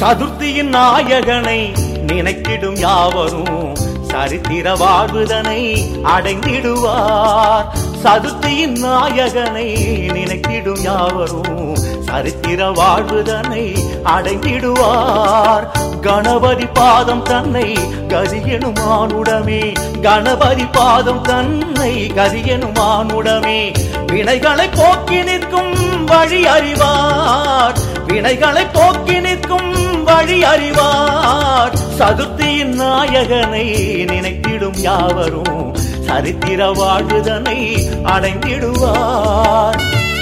சதுர்த்தியின் நாயகனை நினைக்கிடும் யாவரும் சரித்திர வாழ்வுதனை அடைந்திடுவார் சதுர்த்தியின் நாயகனை நினைக்கிடும் யாவரும் சரித்திர வாழ்வுதனை அடைந்திடுவார் கணபதி பாதம் தன்னை கதியெனும் மானுடமே கணபதி பாதம் தன்னை கதியெனும் மானுடமே வினைகளை போக்கி நிற்கும் வழி அறிவார் வினைகளை போக்கி நிற்கும் வழி அறிவார் சதுர்த்தியின் நாயகனை நினைத்திடும் யாவரும் சரித்திர வாழ்வுதனை அடைந்திடுவார்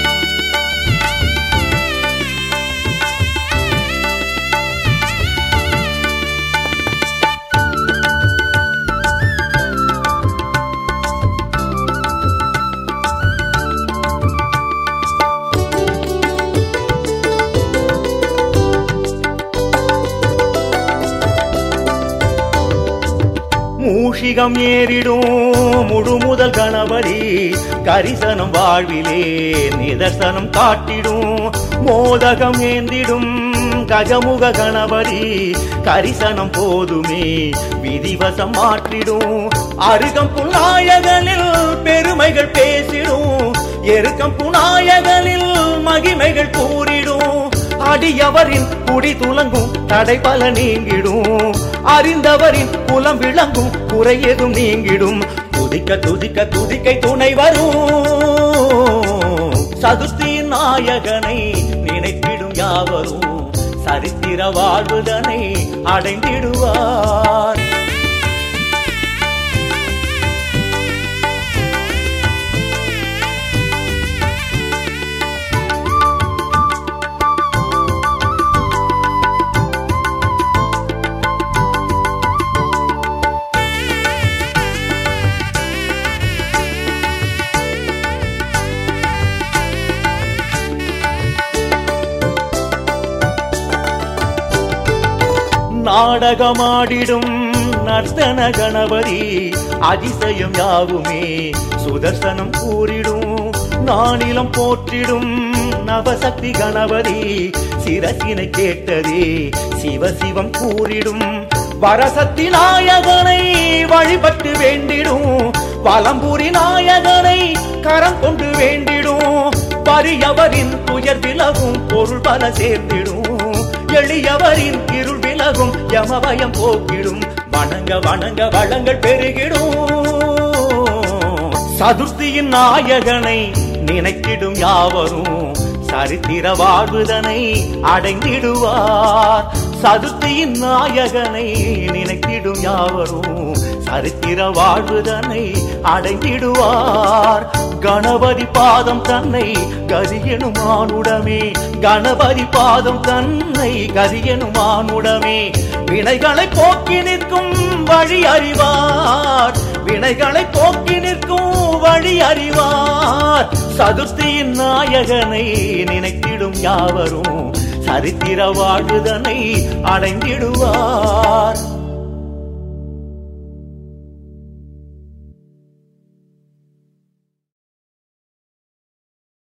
மூஷிகம் ஏறிடும் முழு முதல் கணபதி கரிசனம் வாழ்விலே நிதர்சனம் காட்டிடும் மோதகம் ஏந்திடும் கஜமுக கணபதி கரிசனம் போதுமே விதிவசம் மாற்றிடும் அருகம் புநாயகனில் பெருமைகள் பேசிடும் எருக்கம் புநாயகனில் மகிமைகள் கூறிடும் அடியவரின் குடி துலங்கும் தடை பல நீங்கிடும் அறிந்தவரின் குலம் விளங்கும் குறை எதும் நீங்கிடும் துதிக்க துதிக்க துதிக்கை துணை வரும் சதுர்த்தியின் நாயகனை நினைத்திடும் யாவரும் சரித்திர வாழ்வுதனை அடைந்திடுவார் நாடகமாடிடும் நர்த்தன கணபதி அதிசயம் யாவுமே சுதர்சனம் கூறிடும் நானிலம் போற்றிடும் நவசக்தி கணபதி சிரசினை கேட்டதே சிவசிவம் கூறிடும் வரசக்தி நாயகனை வழிபட்டு வேண்டிடும் வலம்பூரி நாயகனை கரம் கொண்டு வேண்டிடும் பரியவரின் துயர் விலகும் பொருள் பல சேர்ந்திடும் எளியவரின் இருள் விலகும் யமபயம் போக்கிடும் வணங்க வணங்க வளங்கள் பெருகிடும் சதுர்த்தியின் நாயகனை நினைக்கிடும் யாவரும் சரித்திர வாழ்வுதனை அடைந்திடுவார் சதுர்த்தியின் நாயகனை நினைக்கிடும் யாவரும் சரித்திர வாழ்வுதனை அடைந்திடுவார் கணபதி பாதம் தன்னை கதியெனும் மானுடமே கணபதி பாதம் தன்னை கதியெனும் மானுடமே வினைகளை போக்கி நிற்கும் வழி அறிவார் வினைகளை போக்கி நிற்கும் வழி அறிவார் சதுர்த்தியின் நாயகனை நினைத்திடும் யாவரும் சரித்திர வாழ்வுதனை அடைந்திடுவார்